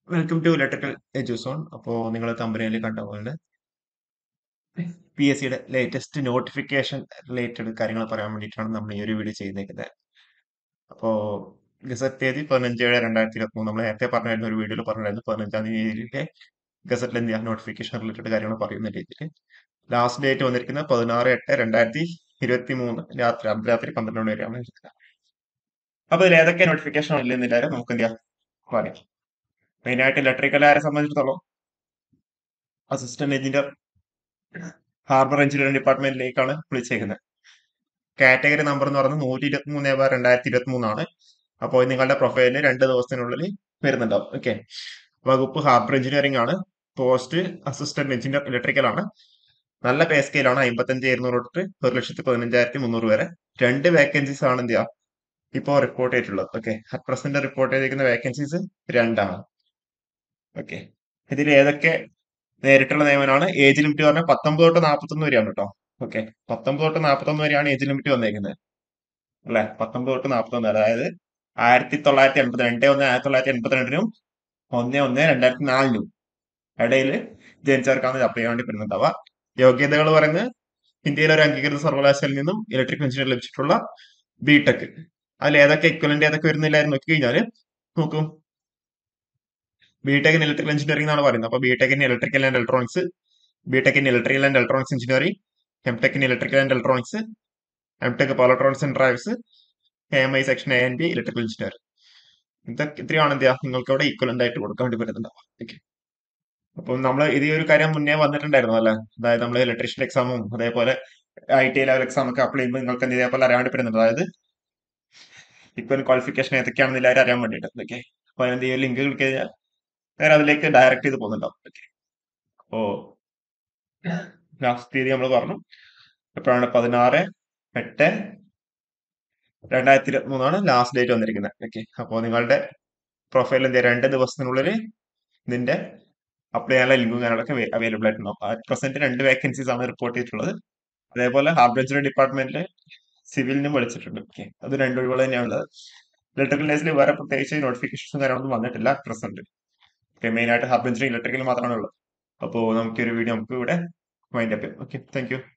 welcome to electrical Eduzone അപ്പോൾ നിങ്ങൾ കമ്പനിയിൽ കണ്ട പോലെ പി എസ് സിയുടെ ലേറ്റസ്റ്റ് നോട്ടിഫിക്കേഷൻ റിലേറ്റഡ് കാര്യങ്ങൾ പറയാൻ വേണ്ടിയിട്ടാണ് നമ്മൾ ഈ ഒരു വീഡിയോ ചെയ്തേക്കുന്നത് അപ്പോൾ ഗസറ്റ് തീയതി പതിനഞ്ച് ഏഴ് രണ്ടായിരത്തി ഇരുപത്തി മൂന്ന് നമ്മൾ നേരത്തെ പറഞ്ഞായിരുന്നു ഒരു വീഡിയോയിൽ പറഞ്ഞായിരുന്നു പതിനഞ്ചാം തീയതിയിലെ ഗസറ്റിൽ എന്ത് ചെയ്യാം നോട്ടിഫിക്കേഷൻ റിലേറ്റഡ് കാര്യങ്ങൾ പറയുന്ന രീതിയിൽ ലാസ്റ്റ് ഡേറ്റ് വന്നിരിക്കുന്നത് പതിനാറ് എട്ട് രണ്ടായിരത്തി ഇരുപത്തി മൂന്ന് രാത്രി അർദ്ധരാത്രി പന്ത്രണ്ട് മണി വരെയാണ് ഇരിക്കുന്നത് അപ്പോൾ ഇതിൽ ഏതൊക്കെ നോട്ടിഫിക്കേഷൻ ഇല്ലെന്നില്ലാതെ നമുക്ക് എന്ത് ചെയ്യാം പറയാം മെയിനായിട്ട് ഇലക്ട്രിക്കലുകാരെ സംബന്ധിച്ചിടത്തോളം അസിസ്റ്റന്റ് എഞ്ചിനീയർ ഹാർബർ എഞ്ചിനീയറിംഗ് ഡിപ്പാർട്ട്മെന്റിലേക്കാണ് വിളിച്ചേക്കുന്നത് കാറ്റഗറി നമ്പർ എന്ന് പറയുന്നത് നൂറ്റി ഇരുപത്തി മൂന്ന് ബാർ രണ്ടായിരത്തി ഇരുപത്തി മൂന്നാണ് അപ്പോൾ നിങ്ങളുടെ പ്രൊഫൈലിൽ രണ്ട് ദിവസത്തിനുള്ളിൽ വരുന്നുണ്ടാവും ഓക്കെ വകുപ്പ് ഹാർബർ എഞ്ചിനീയറിംഗ് ആണ് പോസ്റ്റ് അസിസ്റ്റന്റ് എഞ്ചിനീയർ ഇലക്ട്രിക്കൽ ആണ് നല്ല പേ സ്കെയിലാണ് അമ്പത്തഞ്ച് ഇരുന്നൂറ് തൊട്ട് ഒരു ലക്ഷത്തി പതിനഞ്ചായിരത്തി മുന്നൂറ് വരെ രണ്ട് വേക്കൻസീസ് ആണ് എന്ത് ചെയ്യുക ഇപ്പോൾ റിപ്പോർട്ട് ചെയ്തിട്ടുള്ളത് ഓക്കെ അറ്റ് പ്രസന്റ് റിപ്പോർട്ട് ചെയ്തിരിക്കുന്ന വേക്കൻസീസ് രണ്ടാണ് ഓക്കെ ഇതിൽ ഏതൊക്കെ നേരിട്ടുള്ള നിയമനമാണ് ഏജ് ലിമിറ്റ് പറഞ്ഞാൽ പത്തൊമ്പത് തൊട്ട് നാൽപ്പത്തൊന്ന് വരെയാണ് കേട്ടോ ഓക്കെ പത്തൊമ്പത് തൊട്ട് നാൽപ്പത്തൊന്ന് വരെയാണ് ഏജ് ലിമിറ്റ് വന്നേക്കുന്നത് അല്ലെ പത്തൊമ്പത് തൊട്ട് നാൽപ്പത്തൊന്ന് അതായത് ആയിരത്തി തൊള്ളായിരത്തി എൺപത്തി രണ്ട് ഒന്ന് ആയിരത്തി തൊള്ളായിരത്തി എൺപത്തിരണ്ടിനും ഒന്ന് ഒന്ന് രണ്ടായിരത്തി നാലിനും ഇടയിൽ ജനിച്ചവർക്കാണ് ഇത് അപ്ലൈ ചെയ്യാൻ വേണ്ടി വരുന്നുണ്ടാവുക യോഗ്യതകൾ പറയുന്നത് ഇന്ത്യയിലെ ഒരു അംഗീകൃത സർവകലാശാലയിൽ നിന്നും ഇലക്ട്രിക് എഞ്ചിനീയർ ലഭിച്ചിട്ടുള്ള ബിടെക് അതിൽ ഏതൊക്കെ എക്വലന്റ് ഏതൊക്കെ വരുന്നില്ലായിരുന്നു നോക്കി കഴിഞ്ഞാൽ നോക്കും ബിടെക് ഇൻ ഇലക്ട്രിക്കൽ എഞ്ചിനീയറിംഗ് എന്നാണ് പറയുന്നത് അപ്പോൾ BTech in electrical and electronics BTech in electrical and electronics engineering MTech in electrical and electronics MTech power and drives M I section A and B electrical engineer ഇതൊക്കെ ഇത്രയാണ് എന്ത് ചെയ്യുക നിങ്ങൾക്ക് അവിടെ equivalent ആയിട്ട് കൊടുക്കാൻ വേണ്ടി പറ്റുന്നുണ്ടാവും ഓക്കെ അപ്പം നമ്മൾ ഇത് ഈ ഒരു കാര്യം മുന്നേ വന്നിട്ടുണ്ടായിരുന്നു അല്ലേ അതായത് നമ്മൾ ഇലക്ട്രീഷ്യൻ എക്സാമും അതേപോലെ ഐ ടി ലെവൽ എക്സാം ഒക്കെ അപ്ലൈ ചെയ്യുമ്പോൾ നിങ്ങൾക്ക് എന്ത് ഇതേപോലെ അറിയാൻ വേണ്ടി പറ്റുന്നുണ്ട് അതായത് ഇക്വൽ ക്വാളിഫിക്കേഷൻ ഏതൊക്കെയാണെന്ന് എല്ലാവരും അറിയാൻ വേണ്ടിയിട്ട് ഓക്കെ അപ്പോൾ അതിന്റെ ഈ ലിങ്ക് ക്ലിക്ക് ചെയ്താൽ നേരെ അതിലേക്ക് ഡയറക്റ്റ് ചെയ്ത് പോകുന്നുണ്ടാവും ഓക്കെ അപ്പോ ലാസ്റ്റ് തീയതി നമ്മൾ പറഞ്ഞു എപ്പോഴാണ് പതിനാറ് എട്ട് രണ്ടായിരത്തി ഇരുപത്തി മൂന്നാണ് ലാസ്റ്റ് ഡേറ്റ് വന്നിരിക്കുന്നത് ഓക്കെ അപ്പോൾ നിങ്ങളുടെ പ്രൊഫൈൽ എന്ത് ചെയ്യുക രണ്ട് ദിവസത്തിനുള്ളിൽ ഇതിന്റെ അപ്ലൈ ചെയ്യാനുള്ള ലിങ്കും കാര്യങ്ങളൊക്കെ അവൈലബിൾ ആയിട്ടുണ്ടാവും അറ്റ് പ്രസന്റ് രണ്ട് വേക്കൻസീസ് ആണ് റിപ്പോർട്ട് ചെയ്തിട്ടുള്ളത് അതേപോലെ ഹാർബർ എഞ്ചിനീയർ ഡിപ്പാർട്ട്മെന്റിൽ സിവിലിനും വിളിച്ചിട്ടുണ്ട് ഓക്കെ അത് രണ്ട് ഒഴിവുകൾ തന്നെയാണുള്ളത് ഇലക്ട്രിക്കൽ ഡേസിൽ വേറെ പ്രത്യേകിച്ച് നോട്ടിഫിക്കേഷൻസും കാര്യങ്ങളൊന്നും വന്നിട്ടില്ല പ്രസന്റ് ഓക്കെ മെയിൻ ആയിട്ട് ഹാർബർ എഞ്ചിനീയർ ഇലക്ട്രിക്കൽ മാത്രമാണ് ഉള്ളത് അപ്പോൾ നമുക്കൊരു വീഡിയോ നമുക്ക് ഇവിടെ വൈൻഡ് അപ്പ് ചെയ്യാം ഓക്കെ താങ്ക് യു